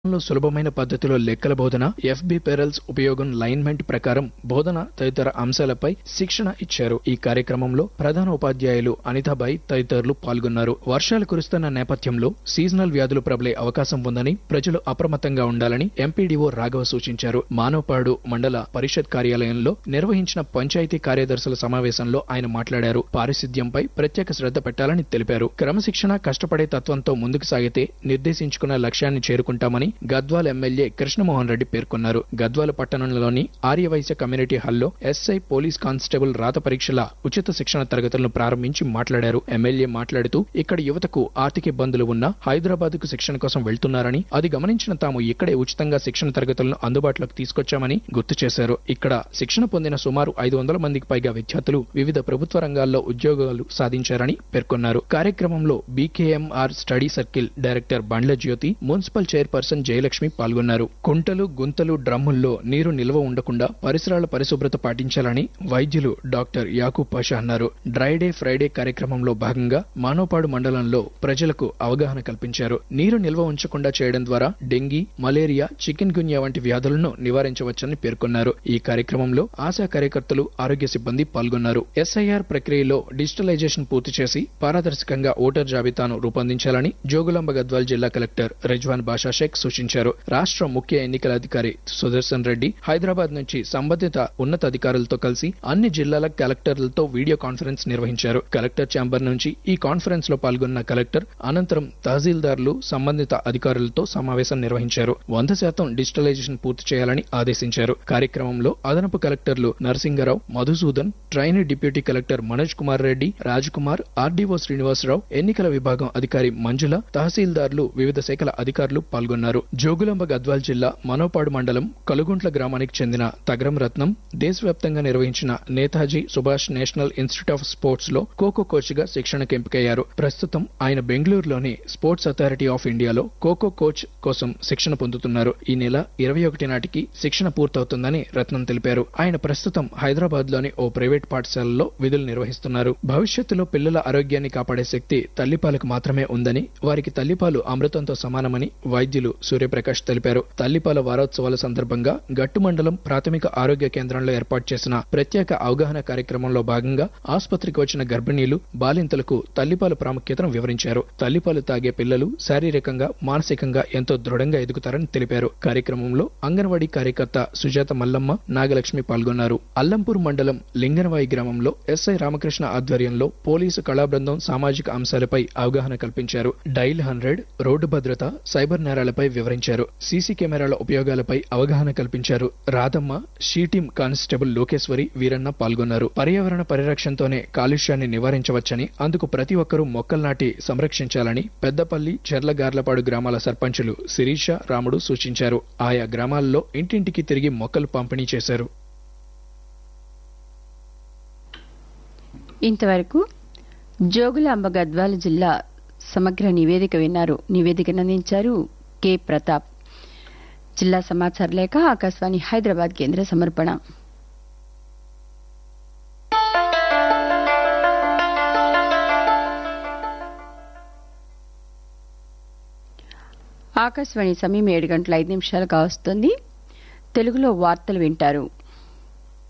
లో సులభమైన పద్ధతిలో లెక్కల బోధన ఎఫ్బి పెరల్స్ ఉపయోగం లైన్మెంట్ ప్రకారం బోధన తదితర అంశాలపై శిక్షణ ఇచ్చారు ఈ కార్యక్రమంలో ప్రధాన ఉపాధ్యాయులు అనితాబాయి తదితరులు పాల్గొన్నారు వర్షాలు కురుస్తున్న నేపథ్యంలో సీజనల్ వ్యాధులు ప్రబలే అవకాశం ఉందని ప్రజలు అప్రమత్తంగా ఉండాలని ఎంపీడీఓ రాఘవ సూచించారు మానవపాడు మండల పరిషత్ కార్యాలయంలో నిర్వహించిన పంచాయతీ కార్యదర్శుల సమావేశంలో ఆయన మాట్లాడారు పారిశుద్ధ్యంపై ప్రత్యేక శ్రద్ధ పెట్టాలని తెలిపారు క్రమశిక్షణ కష్టపడే తత్వంతో ముందుకు సాగితే నిర్దేశించుకున్న లక్ష్యాన్ని చేరుకుంటామని గద్వాల ఎమ్మెల్యే కృష్ణమోహన్ రెడ్డి పేర్కొన్నారు గద్వాల పట్టణంలోని ఆర్యవైశ్య కమ్యూనిటీ హాల్లో ఎస్ఐ పోలీస్ కానిస్టేబుల్ రాత పరీక్షల ఉచిత శిక్షణ తరగతులను ప్రారంభించి మాట్లాడారు ఎమ్మెల్యే మాట్లాడుతూ ఇక్కడ యువతకు ఆర్థిక ఇబ్బందులు ఉన్నా హైదరాబాద్ కు శిక్షణ కోసం వెళ్తున్నారని అది గమనించిన తాము ఇక్కడే ఉచితంగా శిక్షణ తరగతులను అందుబాటులోకి తీసుకొచ్చామని గుర్తు చేశారు ఇక్కడ శిక్షణ పొందిన సుమారు ఐదు వందల మందికి పైగా విద్యార్థులు వివిధ ప్రభుత్వ రంగాల్లో ఉద్యోగాలు సాధించారని పేర్కొన్నారు కార్యక్రమంలో BKMR study circle director Bandla Jyothi municipal chairperson Jayalakshmi పాల్గొన్నారు కుంటలు గుంతలు డ్రమ్ముల్లో నీరు నిల్వ ఉండకుండా పరిసరాల పరిశుభ్రత పాటించాలని వైద్యులు డాక్టర్ యాకూబ్ పాషా అన్నారు డ్రై డే ఫ్రైడే కార్యక్రమంలో భాగంగా మానవపాడు మండలంలో ప్రజలకు అవగాహన కల్పించారు నీరు నిల్వ ఉంచకుండా చేయడం ద్వారా డెంగీ మలేరియా చికెన్ గున్యా వంటి వ్యాధులను నివారించవచ్చని పేర్కొన్నారు ఈ కార్యక్రమంలో ఆశా కార్యకర్తలు ఆరోగ్య సిబ్బంది పాల్గొన్నారు ఎస్ఐఆర్ ప్రక్రియలో డిజిటలైజేషన్ పూర్తి చేసి పారదర్శకంగా ఓటర్ జాబితాను రూపొందించాలని జోగులాంబ గద్వాల్ జిల్లా కలెక్టర్ రెజ్వాన్ బాషా షేక్ సూచించారు రాష్ట్ర ముఖ్య ఎన్నికల అధికారి సుదర్శన్ రెడ్డి హైదరాబాద్ నుంచి సంబంధిత ఉన్నతాధికారులతో కలిసి అన్ని జిల్లాల కలెక్టర్లతో వీడియో కాన్ఫరెన్స్ నిర్వహించారు కలెక్టర్ ఛాంబర్ నుంచి ఈ కాన్ఫరెన్స్ లో పాల్గొన్న కలెక్టర్ అనంతరం తహసీల్దార్లు సంబంధిత అధికారులతో సమావేశం నిర్వహించారు వంద శాతం డిజిటలైజేషన్ పూర్తి చేయాలని ఆదేశించారు కార్యక్రమంలో అదనపు కలెక్టర్లు Narasinga Rao Madhusudan trainee deputy collector Manoj Kumar Reddy Raj Kumar RDO Srinivasa Rao ఎన్నికల విభాగం అధికారి మంజుల తహసీల్దార్లు వివిధ శాఖల అధికారులు పాల్గొన్నారు జోగులాంబ గద్వాల్ జిల్లా మనోపాడు మండలం కలుగుంట్ల గ్రామానికి చెందిన తగరం రత్నం దేశవ్యాప్తంగా నిర్వహించిన Netaji Subhash national institute of sports లో ఖోఖో కోచ్ గా శిక్షణకు ఎంపికయ్యారు ప్రస్తుతం ఆయన బెంగళూరులోని స్పోర్ట్స్ అథారిటీ ఆఫ్ ఇండియాలో ఖోఖో కోచ్ కోసం శిక్షణ పొందుతున్నారు ఈ నెల ఇరవై ఒకటి నాటికి శిక్షణ పూర్తవుతుందని రత్నం తెలిపారు ఆయన ప్రస్తుతం హైదరాబాద్ లోని ఓ ప్రైవేట్ పాఠశాలలో విధులు నిర్వహిస్తున్నారు భవిష్యత్తులో పిల్లల ఆరోగ్యాన్ని కాపాడే శక్తి తల్లిపాలకు మాత్రమే ఉందని వారికి తల్లిపాలు అమృతంతో సమానమని వైద్యులు సూర్యప్రకాష్ తెలిపారు తల్లిపాల వారోత్సవాల సందర్భంగా గట్టు మండలం ప్రాథమిక ఆరోగ్య కేంద్రంలో ఏర్పాటు చేసిన ప్రత్యేక అవగాహన కార్యక్రమంలో భాగంగా ఆసుపత్రికి వచ్చిన గర్భిణీలు బాలింతలకు తల్లిపాల ప్రాముఖ్యతను వివరించారు తల్లిపాలు తాగే పిల్లలు శారీరకంగా మానసికంగా ఎంతో దృఢంగా ఎదుగుతారని తెలిపారు కార్యక్రమంలో అంగన్వాడీ కార్యకర్త సుజాత మల్లమ్మ నాగలక్ష్మి పాల్గొన్నారు అల్లంపూర్ మండలం లింగనవాయి గ్రామంలో ఎస్ఐ రామకృష్ణ ఆధ్వర్యంలో పోలీసు కళా బృందం సామాజిక అంశాలపై అవగాహన కల్పించారు డైల్ హండ్రెడ్ రోడ్డు భద్రత సైబర్ నేరాలపై వివరించారు సీసీ కెమెరాల ఉపయోగాలపై అవగాహన కల్పించారు రాధమ్మ షీటీం కానిస్టేబుల్ లోకేశ్వరి వీరన్న పాల్గొన్నారు పర్యావరణ పరిరక్షణతోనే కాలుష్యాన్ని నివారించవచ్చని అందుకు ప్రతి ఒక్కరూ మొక్కలు నాటి సంరక్షించాలని పెద్దపల్లి చెర్లగార్లపాడు గ్రామాల సర్పంచులు శిరీష రాముడు సూచించారు ఆయా గ్రామాల్లో ఇంటింటికి తిరిగి మొక్కలు పంపిణీ చేశారు ఇంతవరకు జోగులాంబ గద్వాల జిల్లా సమగ్ర నివేదిక విన్నారు నివేదికను అందించారు కె ప్రతాప్ జిల్లా సమాచార లేఖ ఆకాశవాణి హైదరాబాద్ కేంద్ర సమర్పణ ఆకాశవాణి సమయం ఏడు గంటల ఐదు నిమిషాలు కావస్తుంది తెలుగులో వార్తలు వింటారు